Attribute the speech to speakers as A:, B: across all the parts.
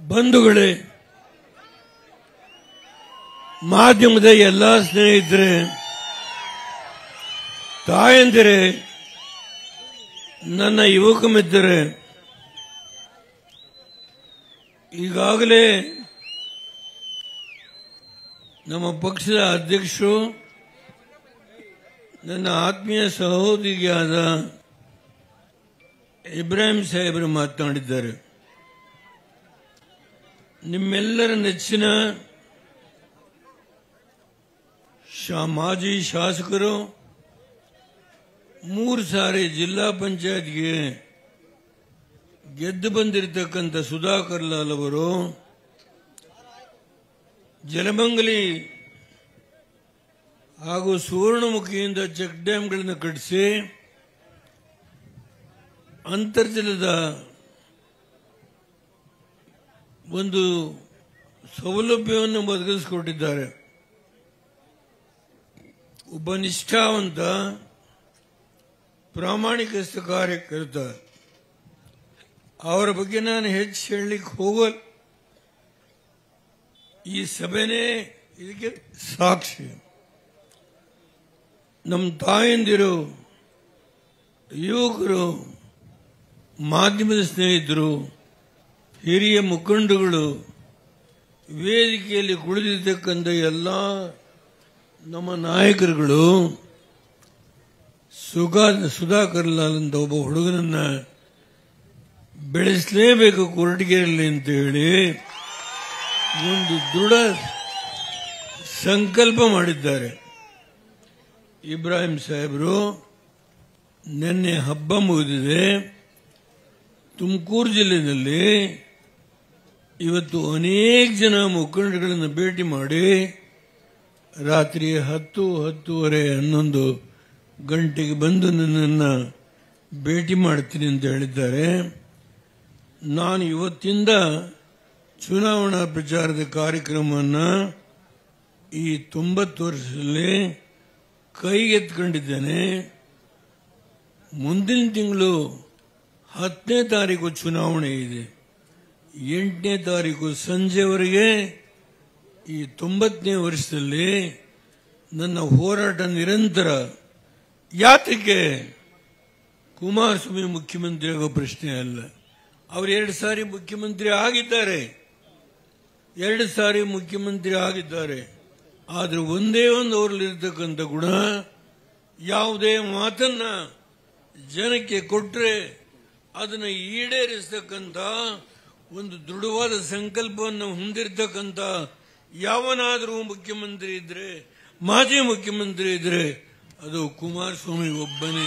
A: ಬಂಧುಗಳೇ ಮಾಧ್ಯಮದ ಎಲ್ಲ ಸ್ನೇಹಿತರೆ ತಾಯಂದಿರೇ ನನ್ನ ಯುವಕ ಮಿತ್ರರೇ ಈಗಾಗಲೇ ನಮ್ಮ ಪಕ್ಷದ ಅಧ್ಯಕ್ಷರು ನನ್ನ ಆತ್ಮೀಯ ಸಹೋದರಿಯಾದ ಇಬ್ರಾಹಿಂ ಸಾಹೇಬರು ಮಾತನಾಡಿದ್ದಾರೆ ನಿಮ್ಮೆಲ್ಲರ ನೆಚ್ಚಿನ ಶಾ- ಮಾಜಿ ಶಾಸಕರು ಮೂರು ಸಾರಿ ಜಿಲ್ಲಾ ಪಂಚಾಯತ್ಗೆ ಗೆದ್ದು ಬಂದಿರತಕ್ಕಂಥ ಸುಧಾಕರ್ ಲಾಲ್ ಅವರು ಜಲಮಂಗಲಿ ಹಾಗೂ ಸುವರ್ಣಮುಖಿಯಿಂದ ಚೆಕ್ ಡ್ಯಾಂಗಳನ್ನು ಕಟ್ಟಿಸಿ ಅಂತರ್ಜಲದ ಒಂದು ಸೌಲಭ್ಯವನ್ನು ಒದಗಿಸಿಕೊಟ್ಟಿದ್ದಾರೆ ಒಬ್ಬ ನಿಷ್ಠಾವಂತ ಪ್ರಾಮಾಣಿಕಸ್ಥ ಕಾರ್ಯಕರ್ತ ಅವರ ಬಗ್ಗೆ ನಾನು ಹೆಚ್ಚು ಹೇಳಲಿಕ್ಕೆ ಹೋಗಲ್ಲ ಈ ಸಭೆನೇ ಇದಕ್ಕೆ ಸಾಕ್ಷಿ ನಮ್ಮ ತಾಯಂದಿರು ಯುವಕರು ಮಾಧ್ಯಮದ ಸ್ನೇಹಿತರು ಹಿರಿಯ ಮುಖಂಡಗಳು ವೇದಿಕೆಯಲ್ಲಿ ಕುಳಿದಿರ್ತಕ್ಕಂಥ ಎಲ್ಲ ನಮ್ಮ ನಾಯಕರುಗಳು ಸುಗಾ ಸುಧಾಕರ್ ಲಾಲ್ ಅಂತ ಒಬ್ಬ ಹುಡುಗನನ್ನ ಬೆಳೆಸಲೇಬೇಕು ಕೊರಟಗೆರೆಯಲ್ಲಿ ಅಂತ ಹೇಳಿ ಒಂದು ದೃಢ ಸಂಕಲ್ಪ ಮಾಡಿದ್ದಾರೆ ಇಬ್ರಾಹಿಂ ಸಾಹೇಬರು ನಿನ್ನೆ ಹಬ್ಬ ಮುಗಿದಿದೆ ತುಮಕೂರು ಜಿಲ್ಲೆಯಲ್ಲಿ ಇವತ್ತು ಅನೇಕ ಜನ ಮುಖಂಡಗಳನ್ನು ಭೇಟಿ ಮಾಡಿ ರಾತ್ರಿ ಹತ್ತು ಹತ್ತುವರೆ ಹನ್ನೊಂದು ಗಂಟೆಗೆ ಬಂದು ನನ್ನನ್ನು ಭೇಟಿ ಮಾಡ್ತೀನಿ ಅಂತ ಹೇಳಿದ್ದಾರೆ ನಾನು ಇವತ್ತಿಂದ ಚುನಾವಣಾ ಪ್ರಚಾರದ ಕಾರ್ಯಕ್ರಮವನ್ನು ಈ ತೊಂಬತ್ತು ವರ್ಷದಲ್ಲಿ ಕೈಗೆತ್ಕೊಂಡಿದ್ದೇನೆ ಮುಂದಿನ ತಿಂಗಳು ಹತ್ತನೇ ತಾರೀಕು ಚುನಾವಣೆ ಇದೆ ಎಂಟನೇ ತಾರೀಕು ಸಂಜೆವರೆಗೆ ಈ ತೊಂಬತ್ತನೇ ವರ್ಷದಲ್ಲಿ ನನ್ನ ಹೋರಾಟ ನಿರಂತರ ಯಾತಕ್ಕೆ ಕುಮಾರಸ್ವಾಮಿ ಮುಖ್ಯಮಂತ್ರಿ ಆಗೋ ಪ್ರಶ್ನೆ ಅಲ್ಲ ಅವರು ಎರಡು ಸಾರಿ ಮುಖ್ಯಮಂತ್ರಿ ಆಗಿದ್ದಾರೆ ಎರಡು ಸಾರಿ ಮುಖ್ಯಮಂತ್ರಿ ಆಗಿದ್ದಾರೆ ಆದ್ರೆ ಒಂದೇ ಒಂದು ಅವರಲ್ಲಿರ್ತಕ್ಕಂಥ ಗುಣ ಯಾವುದೇ ಮಾತನ್ನ ಜನಕ್ಕೆ ಕೊಟ್ರೆ ಅದನ್ನು ಈಡೇರಿಸತಕ್ಕಂಥ ಒಂದು ದೃಢವಾದ ಸಂಕಲ್ಪವನ್ನು ಹೊಂದಿರತಕ್ಕಂಥ ಯಾವನಾದರೂ ಮುಖ್ಯಮಂತ್ರಿ ಇದ್ರೆ ಮಾಜಿ ಮುಖ್ಯಮಂತ್ರಿ ಇದ್ರೆ ಅದು ಕುಮಾರಸ್ವಾಮಿ ಒಬ್ಬನೇ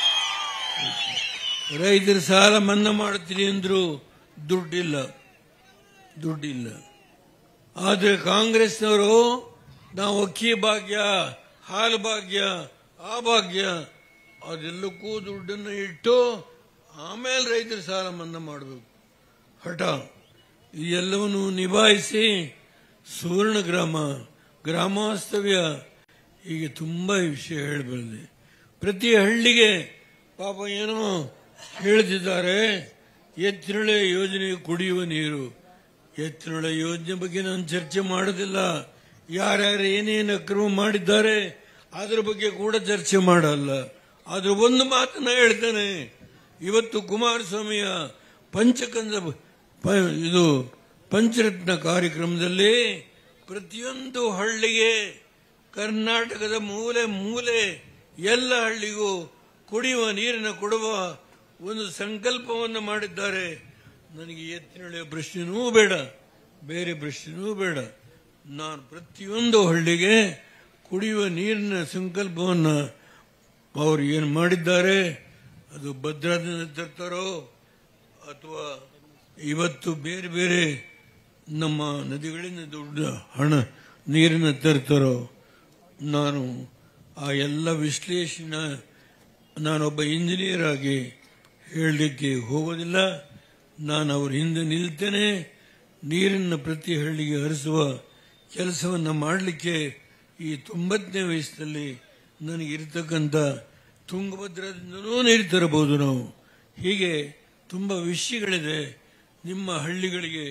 A: ರೈತರ ಸಾಲ ಮನ್ನಾ ಮಾಡ್ತೀನಿ ಅಂದ್ರು ದುಡ್ಡಿಲ್ಲ ದುಡ್ಡಿಲ್ಲ ಆದರೆ ಕಾಂಗ್ರೆಸ್ನವರು ನಾವು ಅಕ್ಕಿ ಭಾಗ್ಯ ಹಾಲು ಭಾಗ್ಯ ಆ ಭಾಗ್ಯ ಅದೆಲ್ಲಕ್ಕೂ ದುಡ್ಡನ್ನು ಇಟ್ಟು ಆಮೇಲೆ ರೈತರ ಸಾಲ ಮನ್ನಾ ಮಾಡಬೇಕು ಹಠ ಈ ಎಲ್ಲವನ್ನು ನಿಭಾಯಿಸಿ ಸುವರ್ಣ ಗ್ರಾಮ ಗ್ರಾಮವಾಸ್ತವ್ಯ ಹೀಗೆ ತುಂಬಾ ವಿಷಯ ಹೇಳಬಲ್ಲೆ ಪ್ರತಿ ಹಳ್ಳಿಗೆ ಪಾಪ ಏನೋ ಹೇಳ್ತಿದ್ದಾರೆ ಎತ್ತಿರಳೆ ಯೋಜನೆ ಕುಡಿಯುವ ನೀರು ಎತ್ತಿರಳೆ ಯೋಜನೆ ಬಗ್ಗೆ ನಾನು ಚರ್ಚೆ ಮಾಡೋದಿಲ್ಲ ಯಾರ್ಯಾರು ಏನೇನು ಅಕ್ರಮ ಮಾಡಿದ್ದಾರೆ ಅದರ ಬಗ್ಗೆ ಕೂಡ ಚರ್ಚೆ ಮಾಡಲ್ಲ ಆದ್ರೆ ಒಂದು ಮಾತನ್ನ ಹೇಳ್ತಾನೆ ಇವತ್ತು ಕುಮಾರಸ್ವಾಮಿಯ ಪಂಚಕಂದ ಪ- ಇದು ಪಂಚರತ್ನ ಕಾರ್ಯಕ್ರಮದಲ್ಲಿ ಪ್ರತಿಯೊಂದು ಹಳ್ಳಿಗೆ ಕರ್ನಾಟಕದ ಮೂಲೆ ಮೂಲೆ ಎಲ್ಲ ಹಳ್ಳಿಗೂ ಕುಡಿಯುವ ನೀರಿನ ಕೊಡುವ ಒಂದು ಸಂಕಲ್ಪವನ್ನು ಮಾಡಿದ್ದಾರೆ ನನಗೆ ಎತ್ತಿನಳೆಯ ಪ್ರಶ್ನೆನೂ ಬೇಡ ಬೇರೆ ಪ್ರಶ್ನೆನೂ ಬೇಡ ನಾನು ಪ್ರತಿಯೊಂದು ಹಳ್ಳಿಗೆ ಕುಡಿಯುವ ನೀರಿನ ಸಂಕಲ್ಪವನ್ನು ಅವರು ಏನು ಮಾಡಿದ್ದಾರೆ ಅದು ಭದ್ರಾದಿಂದ ತರ್ತಾರೋ ಅಥವಾ ಇವತ್ತು ಬೇರೆ ಬೇರೆ ನಮ್ಮ ನದಿಗಳಿಂದ ದುಡ್ಡು ಹಣ ನೀರನ್ನು ತರ್ತಾರೋ ನಾನು ಆ ಎಲ್ಲ ವಿಶ್ಲೇಷಣೆ ನಾನೊಬ್ಬ ಇಂಜಿನಿಯರ್ ಆಗಿ ಹೇಳಲಿಕ್ಕೆ ಹೋಗೋದಿಲ್ಲ ನಾನು ಅವ್ರ ಹಿಂದೆ ನಿಲ್ತೇನೆ ನೀರನ್ನು ಪ್ರತಿ ಹಳ್ಳಿಗೆ ಹರಿಸುವ ಕೆಲಸವನ್ನು ಮಾಡಲಿಕ್ಕೆ ಈ ತೊಂಬತ್ತನೇ ವಯಸ್ಸಿನಲ್ಲಿ ನನಗೆ ಇರತಕ್ಕಂಥ ತುಂಗಭದ್ರದಿಂದಲೂ ನೀರು ತರಬಹುದು ನಾವು ಹೀಗೆ ತುಂಬ ವಿಷಯಗಳಿದೆ ನಿಮ್ಮ ಹಳ್ಳಿಗಳಿಗೆ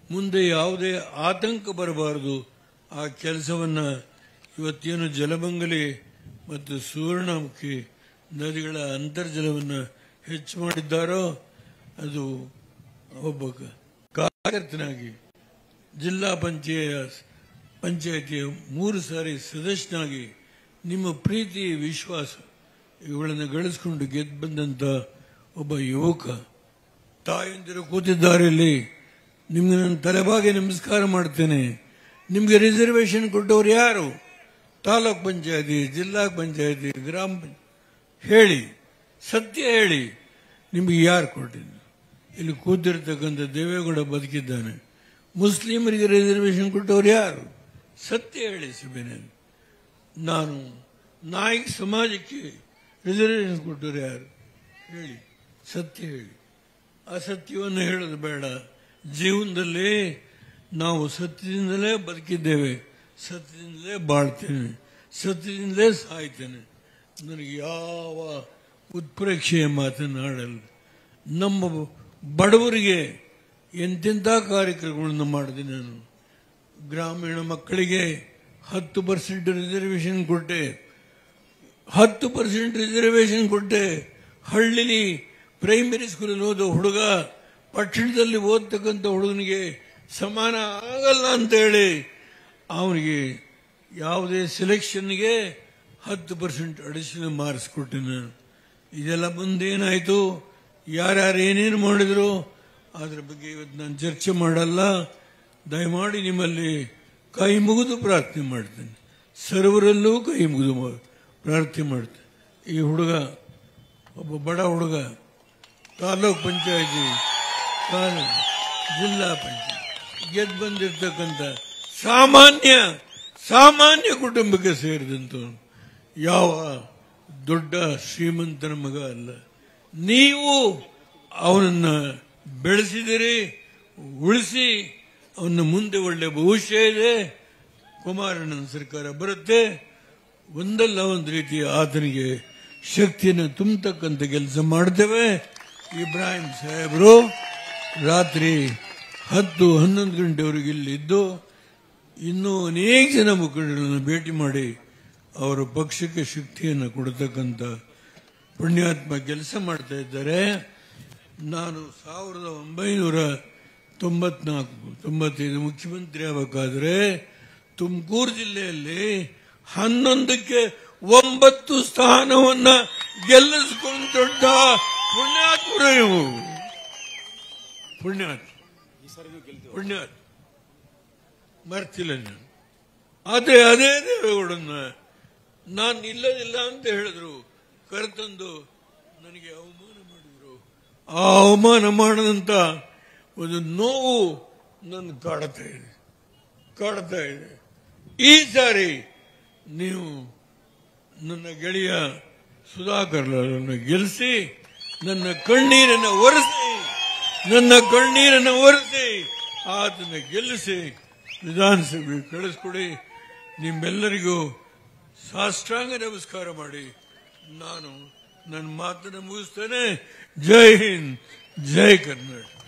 A: ಮುಂದೆ ಯಾವುದೇ ಆತಂಕ ಬರಬಾರದು ಆ ಕೆಲಸವನ್ನ ಇವತ್ತೇನು ಜಲಮಂಗಲಿ ಮತ್ತು ಸುವರ್ಣಮುಖಿ ನದಿಗಳ ಅಂತರ್ಜಲವನ್ನು ಹೆಚ್ಚು ಮಾಡಿದ್ದಾರೋ ಅದು ಒಬ್ಬ ಕ- ಕಾರ್ಯಕರ್ತನಾಗಿ ಜಿಲ್ಲಾ ಪಂಚಾಯತ್ ಪಂಚಾಯತಿಯ ಮೂರು ಸಾರಿ ಸದಸ್ಯನಾಗಿ ನಿಮ್ಮ ಪ್ರೀತಿ ವಿಶ್ವಾಸ ಇವುಗಳನ್ನು ಗಳಿಸಿಕೊಂಡು ಗೆದ್ದು ಬಂದಂತ ಒಬ್ಬ ಯುವಕ ತಾಯಂದಿರು ಕೂತಿದ್ದಾರೆ ಇಲ್ಲಿ ನಿಮ್ಗೆ ನಾನು ತಲೆಬಾಗಿ ನಮಸ್ಕಾರ ಮಾಡ್ತೇನೆ ನಿಮ್ಗೆ ರಿಸರ್ವೇಶನ್ ಕೊಟ್ಟವ್ರು ಯಾರು ತಾಲೂಕ್ ಪಂಚಾಯತಿ ಜಿಲ್ಲಾ ಪಂಚಾಯತಿ ಗ್ರಾಮ ಪಂಚಾಯತಿ ಹೇಳಿ ಸತ್ಯ ಹೇಳಿ ನಿಮ್ಗೆ ಯಾರು ಕೊಟ್ಟಿದ್ದು ಇಲ್ಲಿ ಕೂತಿರ್ತಕ್ಕಂಥ ದೇವೇಗೌಡ ಬದುಕಿದ್ದಾನೆ ಮುಸ್ಲಿಮರಿಗೆ ರಿಸರ್ವೇಶನ್ ಕೊಟ್ಟವ್ರು ಯಾರು ಸತ್ಯ ಹೇಳಿ ಸಿಬಿನಲ್ಲಿ ನಾನು ನಾಯಕ ಸಮಾಜಕ್ಕೆ ರಿಸರ್ವೇಶನ್ ಕೊಟ್ಟವ್ರು ಯಾರು ಹೇಳಿ ಸತ್ಯ ಹೇಳಿ ಅಸತ್ಯವನ್ನು ಹೇಳೋದು ಬೇಡ ಜೀವನದಲ್ಲಿ ನಾವು ಸತ್ಯದಿಂದಲೇ ಬದುಕಿದ್ದೇವೆ ಸತ್ಯದಿಂದಲೇ ಬಾಳ್ತೇನೆ ಸತ್ಯದಿಂದಲೇ ಸಾಯ್ತೇನೆ ನನಗೆ ಯಾವ ಉತ್ಪ್ರೇಕ್ಷೆಯ ಮಾತನಾಡಲ್ಲ ನಮ್ಮ ಬಡವರಿಗೆ ಎಂತೆಂಥ ಕಾರ್ಯಕ್ರಮಗಳನ್ನು ಮಾಡಿದೆ ನಾನು ಗ್ರಾಮೀಣ ಮಕ್ಕಳಿಗೆ ಹತ್ತು ಪರ್ಸೆಂಟ್ ರಿಸರ್ವೇಶನ್ ಕೊಟ್ಟೆ ಹತ್ತು ಪರ್ಸೆಂಟ್ ರಿಸರ್ವೇಶನ್ ಕೊಟ್ಟೆ ಹಳ್ಳಿಲಿ ಪ್ರೈಮರಿ ಸ್ಕೂಲಲ್ಲಿ ಓದೋ ಹುಡುಗ ಪಟ್ಟಣದಲ್ಲಿ ಓದ್ತಕ್ಕಂಥ ಹುಡುಗನಿಗೆ ಸಮಾನ ಆಗಲ್ಲ ಅಂತೇಳಿ ಅವನಿಗೆ ಯಾವುದೇ ಸೆಲೆಕ್ಷನ್ಗೆ ಹತ್ತು ಪರ್ಸೆಂಟ್ ಅಡಿಷನಲ್ ಮಾರ್ಕ್ಸ್ ಕೊಟ್ಟೆ ನಾನು ಇದೆಲ್ಲ ಮುಂದೇನಾಯಿತು ಯಾರ್ಯಾರು ಏನೇನು ಮಾಡಿದ್ರು ಅದ್ರ ಬಗ್ಗೆ ಇವತ್ತು ನಾನು ಚರ್ಚೆ ಮಾಡಲ್ಲ ದಯಮಾಡಿ ನಿಮ್ಮಲ್ಲಿ ಕೈ ಮುಗಿದು ಪ್ರಾರ್ಥನೆ ಮಾಡ್ತೇನೆ ಸರ್ವರಲ್ಲೂ ಕೈ ಮುಗಿದು ಮಾ- ಪ್ರಾರ್ಥನೆ ಮಾಡ್ತೇನೆ ಈ ಹುಡುಗ ಒಬ್ಬ ಬಡ ಹುಡುಗ ತಾಲೂಕ್ ಪಂಚಾಯತಿ ತಾಲೂಕು ಜಿಲ್ಲಾ ಪಂಚಾಯತ್ ಗೆದ್ದು ಬಂದಿರತಕ್ಕಂಥ ಸಾಮಾನ್ಯ ಸಾಮಾನ್ಯ ಕುಟುಂಬಕ್ಕೆ ಸೇರಿದಂಥವನು ಯಾವ ದೊಡ್ಡ ಶ್ರೀಮಂತನ ಮಗ ಅಲ್ಲ ನೀವು ಅವನನ್ನ ಬೆಳೆಸಿದಿರಿ ಉಳಿಸಿ ಅವನ ಮುಂದೆ ಒಳ್ಳೆ ಭವಿಷ್ಯ ಇದೆ ಕುಮಾರಣ್ಣನ ಸರ್ಕಾರ ಬರುತ್ತೆ ಒಂದಲ್ಲ ಒಂದು ರೀತಿ ಆತನಿಗೆ ಶಕ್ತಿಯನ್ನು ತುಂಬತಕ್ಕಂಥ ಕೆಲಸ ಮಾಡ್ತೇವೆ ಇಬ್ರಾಹಿಂ ಸಾಹೇಬರು ರಾತ್ರಿ ಹತ್ತು ಹನ್ನೊಂದು ಗಂಟೆವರೆಗೆ ಇಲ್ಲಿದ್ದು ಇನ್ನೂ ಅನೇಕ ಜನ ಮುಖಂಡರನ್ನು ಭೇಟಿ ಮಾಡಿ ಅವರ ಪಕ್ಷಕ್ಕೆ ಶಕ್ತಿಯನ್ನು ಕೊಡತಕ್ಕಂಥ ಪುಣ್ಯಾತ್ಮ ಕೆಲಸ ಮಾಡ್ತಾ ಇದ್ದಾರೆ ನಾನು ಸಾವಿರದ ಒಂಬೈನೂರ ತೊಂಬತ್ನಾಲ್ಕು ತೊಂಬತ್ತೈದು ಮುಖ್ಯಮಂತ್ರಿ ಆಗಬೇಕಾದ್ರೆ ತುಮಕೂರು ಜಿಲ್ಲೆಯಲ್ಲಿ ಹನ್ನೊಂದಕ್ಕೆ ಒಂಬತ್ತು ಸ್ಥಾನವನ್ನ ಗೆಲ್ಲಿಸಿಕೊಂಡು ದೊಡ್ಡ ಪುಣ್ಯಾತ್ಮರು ನೀವು ಪುಣ್ಯಾತ್ಮ ಪುಣ್ಯಾತ್ಮ ಮರ್ತಿಲ್ಲ ನಾನು ಆದ್ರೆ ಅದೇ ದೇವೇಗೌಡನ್ನ ನಾನು ಇಲ್ಲದಿಲ್ಲ ಅಂತ ಹೇಳಿದ್ರು ಕರೆತಂದು ನನಗೆ ಅವಮಾನ ಮಾಡಿದ್ರು ಆ ಅವಮಾನ ಮಾಡದಂತ ಒಂದು ನೋವು ನನ್ನ ಕಾಡ್ತಾ ಇದೆ ಕಾಡ್ತಾ ಇದೆ ಈ ಸಾರಿ ನೀವು ನನ್ನ ಗೆಳೆಯ ಸುಧಾಕರ್ಲನ್ನು ಗೆಲ್ಲಿಸಿ ನನ್ನ ಕಣ್ಣೀರನ್ನು ಒರೆಸಿ ನನ್ನ ಕಣ್ಣೀರನ್ನು ಒರೆಸಿ ಆತನ ಗೆಲ್ಲಿಸಿ ವಿಧಾನಸಭೆ ಕಳಿಸ್ಕೊಡಿ ನಿಮ್ಮೆಲ್ಲರಿಗೂ ಸಾಷ್ಟಾಂಗ ನಮಸ್ಕಾರ ಮಾಡಿ ನಾನು ನನ್ನ ಮಾತನ್ನು ಮುಗಿಸ್ತೇನೆ ಜೈ ಹಿಂದ್ ಜೈ ಕರ್ನಾಟಕ